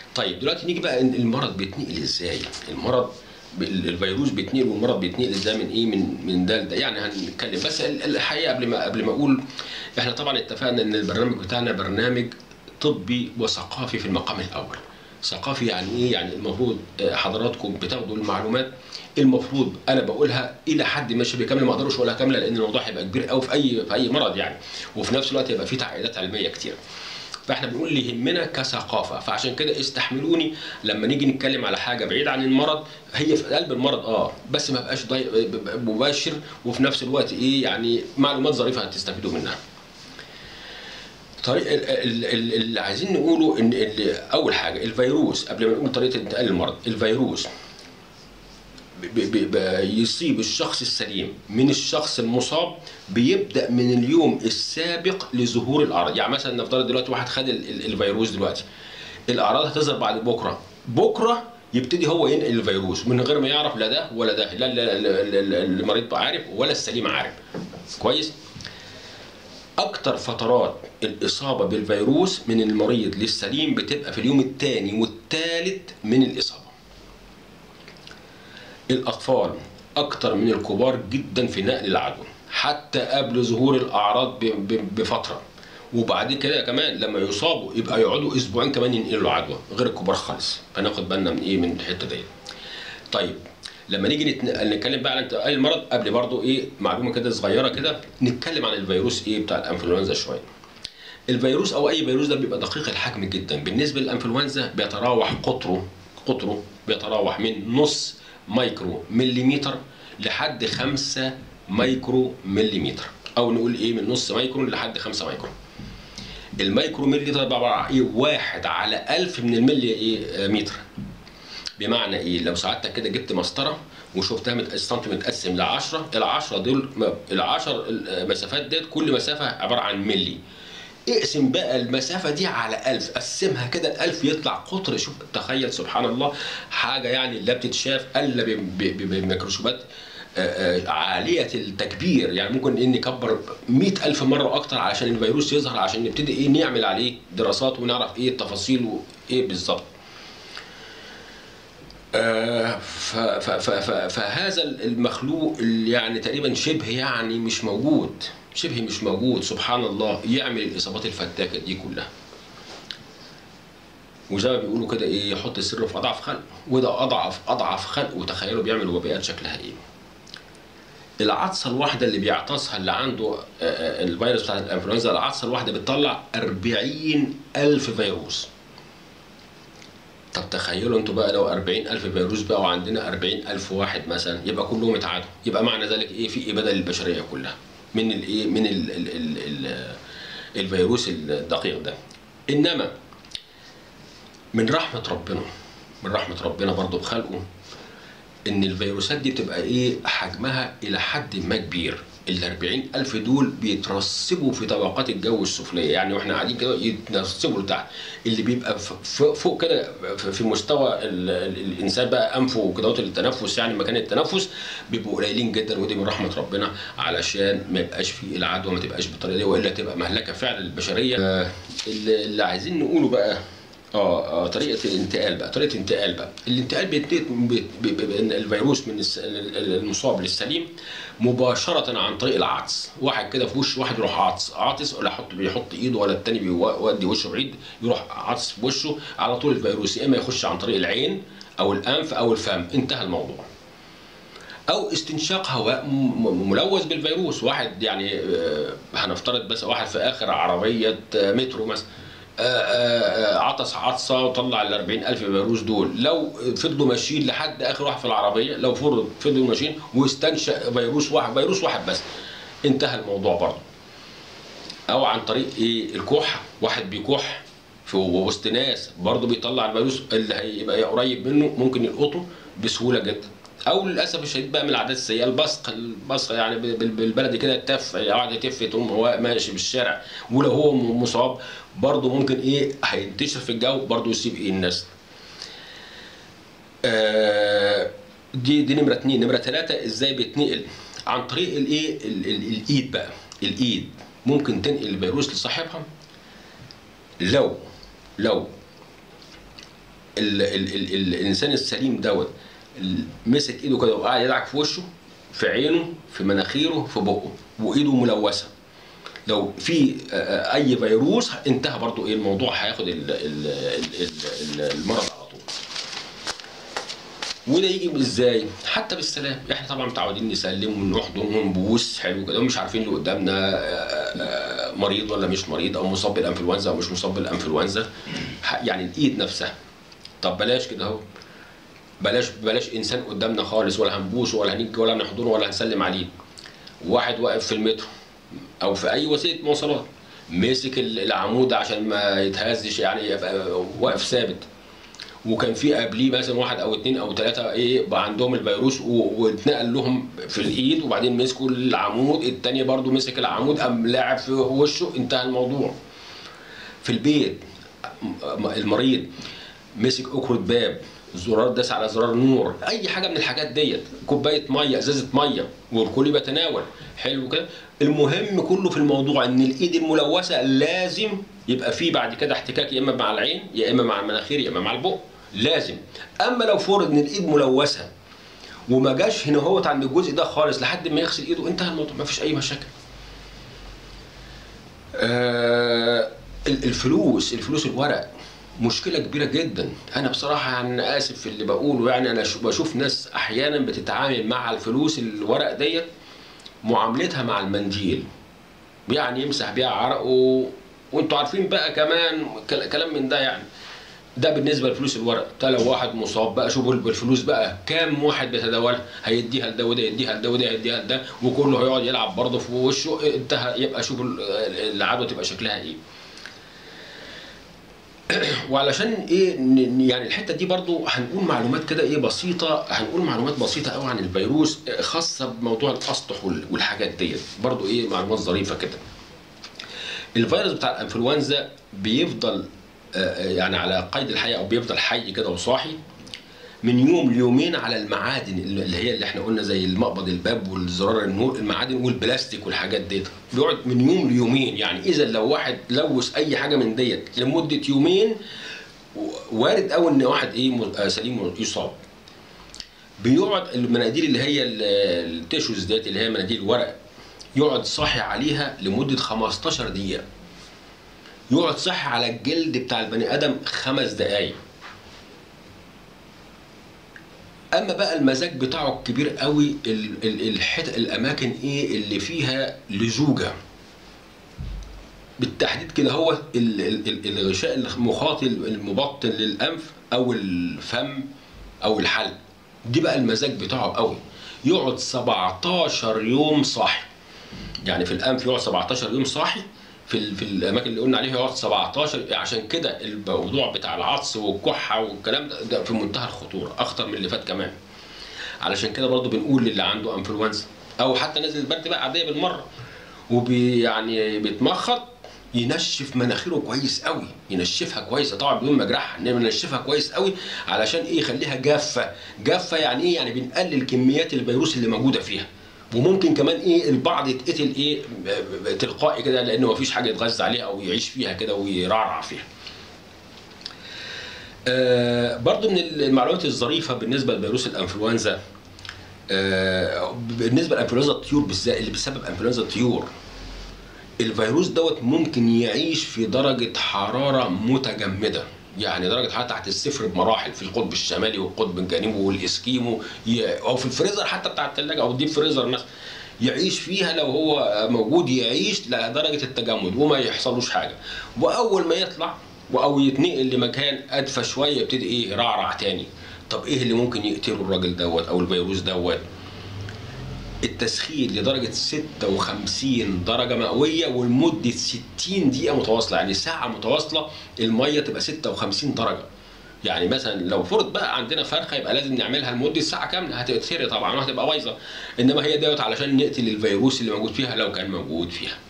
طيب دلوقتي نيجي بقى إن المرض بيتنقل ازاي المرض ب- الفيروس بيتنقل والمرض بيتنقل ازاي من ايه من من ده لده يعني هنتكلم بس ال- الحقيقه قبل ما قبل ما اقول احنا طبعا اتفقنا ان البرنامج بتاعنا برنامج طبي وثقافي في المقام الاول ثقافي يعني ايه يعني المفروض آه، حضراتكم بتاخدوا المعلومات المفروض انا بقولها الى حد ما شبه كامله ما اقدرش اقولها كامله لان الموضوع هيبقى كبير قوي في اي في اي مرض يعني وفي نفس الوقت هيبقى فيه تعقيدات علميه كتير فاحنا بنقول اللي يهمنا كثقافه فعشان كده استحملوني لما نيجي نتكلم على حاجه بعيد عن المرض هي في قلب المرض اه بس ما بقاش ضي... مباشر وفي نفس الوقت ايه يعني معلومات ظريفه هتستفيدوا منها طريق ال- ال- ال- اللي عايزين نقوله ان ال- اول حاجه الفيروس قبل ما نقول طريقه انتقال المرض الفيروس ب- ب- ب- يصيب الشخص السليم من الشخص المصاب بيبدا من اليوم السابق لظهور الاعراض يعني مثلا نفترض دلوقتي واحد خد ال- ال- الفيروس دلوقتي الاعراض هتظهر بعد بكره بكره يبتدي هو ينقل الفيروس من غير ما يعرف لا ده ولا ده لا لا- لا- لا- لا- المريض بقى عارف ولا السليم عارف كويس اكتر فترات الاصابه بالفيروس من المريض للسليم بتبقى في اليوم الثاني والثالث من الاصابه الاطفال اكتر من الكبار جدا في نقل العدوى حتى قبل ظهور الاعراض ب- ب- بفتره وبعد كده كمان لما يصابوا يبقى يقعدوا اسبوعين كمان ينقلوا عدوى غير الكبار خالص فناخد بالنا من ايه من الحته دي طيب لما نيجي نتن- نتكلم بقى عن انتقال المرض قبل برضو ايه معلومه كده صغيره كده نتكلم عن الفيروس ايه بتاع الانفلونزا شويه الفيروس او اي فيروس ده بيبقى دقيق الحجم جدا بالنسبه للانفلونزا بيتراوح قطره قطره بيتراوح من نص مايكرو مليمتر لحد 5 مايكرو مليمتر او نقول ايه من نص مايكرو لحد 5 مايكرو المايكرو ملي ده عباره عن ايه واحد على ألف من الملي ايه آه، متر بمعنى ايه لو ساعتك كده جبت مسطره وشفتها مت- السنتي متقسم ل 10 ال 10 دول ال 10 المسافات ديت كل مسافه عباره عن ملي اقسم بقى المسافة دي على ألف قسمها كده الألف يطلع قطر شوف تخيل سبحان الله حاجة يعني لا بتتشاف إلا ب- ب- ب- بميكروسكوبات آه، آه، عالية التكبير يعني ممكن إن نكبر مئة ألف مرة أكتر عشان الفيروس يظهر عشان نبتدي إيه نعمل عليه دراسات ونعرف إيه التفاصيل وإيه بالظبط آه، ف- ف- ف- ف- فهذا المخلوق اللي يعني تقريبا شبه يعني مش موجود شبه مش موجود سبحان الله يعمل الاصابات الفتاكه دي كلها وزي ما بيقولوا كده ايه يحط السر في اضعف خلق وده اضعف اضعف خلق وتخيلوا بيعمل وباءات شكلها ايه العطسه الواحده اللي بيعطسها اللي عنده آه، آه، الفيروس بتاع الانفلونزا العطسه الواحده بتطلع 40 الف فيروس طب تخيلوا انتوا بقى لو 40 ألف فيروس بقى وعندنا 40 ألف واحد مثلا يبقى كلهم اتعادوا يبقى معنى ذلك ايه في اباده للبشريه كلها من الايه من ال ال ال ال الفيروس الدقيق ده انما من رحمه ربنا من رحمه ربنا برضو بخلقه ان الفيروسات دي بتبقى ايه حجمها الى حد ما كبير ال 40 ألف دول بيترسبوا في طبقات الجو السفلية يعني واحنا قاعدين كده يترسبوا لتحت اللي بيبقى ف- ف- فوق كده ف- في مستوى ال- ال- الإنسان بقى أنفه وكدهوت التنفس يعني مكان التنفس بيبقوا قليلين جدا ودي من رحمة ربنا علشان ما يبقاش في العدوى ما تبقاش بالطريقة دي وإلا تبقى مهلكة فعلا للبشرية آه، اللي اللي عايزين نقوله بقى اه اه طريقه الانتقال بقى طريقه الانتقال بقى الانتقال بيتنقل بي- بي- بي- إن الفيروس من الس- ال- ال- المصاب للسليم مباشره عن طريق العطس واحد كده في وش واحد يروح عطس عاطس ولا يحط بيحط ايده ولا التاني بيودي وشه بعيد يروح عطس في وشه على طول الفيروس يا اما يخش عن طريق العين او الانف او الفم انتهى الموضوع او استنشاق هواء م- م- ملوث بالفيروس واحد يعني آه، هنفترض بس واحد في اخر عربيه آه، مترو مثلا آه، آه، آه، عطس عطسه وطلع ال 40 الف فيروس دول لو فضلوا ماشيين لحد اخر واحد في العربيه لو فرض فضلوا ماشيين واستنشق فيروس واحد فيروس واحد بس انتهى الموضوع برضه او عن طريق ايه الكح واحد بيكح في وسط ناس برضه بيطلع الفيروس اللي هيبقى قريب منه ممكن يلقطه بسهوله جدا او للاسف الشديد بقى من العادات السيئه البصق البصق يعني بال- بال- بالبلدي كده التف يقعد يتف تقوم هو ماشي بالشارع ولو هو م- مصاب برضه ممكن ايه هينتشر في الجو برضه يصيب ايه الناس آه، دي دي نمره اتنين نمره ثلاثه ازاي بيتنقل عن طريق الايه ال- ال- الايد بقى الايد ممكن تنقل الفيروس لصاحبها لو لو ال ال ال ال الانسان السليم دوت ال- مسك ايده كده وقعد يدعك في وشه في عينه في مناخيره في بقه وايده ملوثه لو في آه، آه، اي فيروس انتهى برضو ايه الموضوع هياخد ال- ال- ال- ال- المرض على طول وده يجي ازاي؟ حتى بالسلام، احنا طبعا متعودين نسلم ونحضن ونبوس حلو كده ومش عارفين اللي قدامنا آه، آه، مريض ولا مش مريض او مصاب بالانفلونزا او مش مصاب بالانفلونزا ح- يعني الايد نفسها طب بلاش كده اهو بلاش بلاش انسان قدامنا خالص ولا هنبوسه ولا هنيجي ولا هنحضنه ولا هنسلم عليه واحد واقف في المترو او في اي وسيله مواصلات مسك ال- العمود عشان ما يتهزش يعني يبقى واقف ثابت وكان في قبليه مثلا واحد او اتنين او ثلاثه ايه بقى عندهم الفيروس و- واتنقل لهم في الايد وبعدين مسكوا العمود التاني برضو مسك العمود قام لاعب في وشه انتهى الموضوع في البيت م- المريض مسك اكرة باب زرار داس على زرار نور اي حاجه من الحاجات ديت كوبايه ميه ازازه ميه والكل بيتناول حلو كده المهم كله في الموضوع ان الايد الملوثه لازم يبقى فيه بعد كده احتكاك يا اما مع العين يا اما مع المناخير يا اما مع البق لازم اما لو فرض ان الايد ملوثه وما جاش هنا هوت عند الجزء ده خالص لحد ما يغسل ايده انتهى الموضوع ما فيش اي مشاكل آه الفلوس الفلوس الورق مشكلة كبيرة جدا أنا بصراحة يعني آسف في اللي بقوله يعني أنا شو- بشوف ناس أحيانا بتتعامل مع الفلوس الورق ديت معاملتها مع المنديل يعني يمسح بيها عرقه وانتوا عارفين بقى كمان كل- كلام من ده يعني ده بالنسبه لفلوس الورق ده لو واحد مصاب بقى شوفوا بالفلوس بقى كام واحد بيتداولها هيديها لده وده يديها لده وده يديها لده وكله هيقعد يلعب برضه في وشه انتهى يبقى شوفوا ال- العدوى تبقى شكلها ايه وعلشان ايه ن- يعني الحته دي برضو هنقول معلومات كده ايه بسيطه هنقول معلومات بسيطه قوي عن الفيروس آه، خاصه بموضوع الاسطح وال- والحاجات ديت برضو ايه معلومات ظريفه كده الفيروس بتاع الانفلونزا بيفضل آه، آه، يعني على قيد الحياه او بيفضل حي كده وصاحي من يوم ليومين على المعادن اللي هي اللي احنا قلنا زي المقبض الباب والزرار النور المعادن والبلاستيك والحاجات ديت بيقعد من يوم ليومين يعني اذا لو واحد لوث اي حاجه من ديت لمده يومين وارد قوي ان واحد ايه م- آه سليم يصاب بيقعد المناديل اللي هي ال- التيشوز ديت اللي هي مناديل الورق يقعد صاحي عليها لمده 15 دقيقه يقعد صاحي على الجلد بتاع البني ادم خمس دقائق اما بقى المزاج بتاعه الكبير قوي ال- ال- الحت الاماكن ايه اللي فيها لزوجه بالتحديد كده هو ال- ال- ال- الغشاء المخاطي المبطن للانف او الفم او الحلق دي بقى المزاج بتاعه قوي يقعد 17 يوم صاحي يعني في الانف يقعد 17 يوم صاحي في ال- في الاماكن اللي قلنا عليها يقعد 17 عشان كده الموضوع بتاع العطس والكحه والكلام ده, ده في منتهى الخطوره اخطر من اللي فات كمان علشان كده برضو بنقول للي عنده انفلونزا او حتى نازل البرد بقى عاديه بالمره وبي يعني بيتمخط ينشف مناخيره كويس قوي ينشفها كويس طبعا بدون مجرحها انما ينشفها كويس قوي علشان ايه يخليها جافه جافه يعني ايه يعني بنقلل كميات الفيروس اللي موجوده فيها وممكن كمان ايه البعض يتقتل ايه ب- ب- تلقائي كده لانه مفيش حاجه يتغذى عليها او يعيش فيها كده ويرعرع فيها آه برضو من المعلومات الظريفه بالنسبه لفيروس الانفلونزا آه بالنسبه لانفلونزا الطيور بالذات اللي بسبب انفلونزا الطيور الفيروس دوت ممكن يعيش في درجة حرارة متجمدة يعني درجة حرارة تحت الصفر بمراحل في القطب الشمالي والقطب الجنوبي والإسكيمو ي- أو في الفريزر حتى بتاع الثلاجة أو الديب فريزر مثلا يعيش فيها لو هو موجود يعيش لدرجة التجمد وما يحصلوش حاجة وأول ما يطلع أو يتنقل لمكان أدفى شوية يبتدي إيه يرعرع تاني طب إيه اللي ممكن يقتله الراجل دوت أو الفيروس دوت التسخين لدرجة 56 درجة مئوية ولمدة 60 دقيقة متواصلة يعني ساعة متواصلة المية تبقى 56 درجة يعني مثلا لو فرض بقى عندنا فرخة يبقى لازم نعملها لمدة ساعة كاملة هتتهري طبعا وهتبقى بايظة انما هي دوت علشان نقتل الفيروس اللي موجود فيها لو كان موجود فيها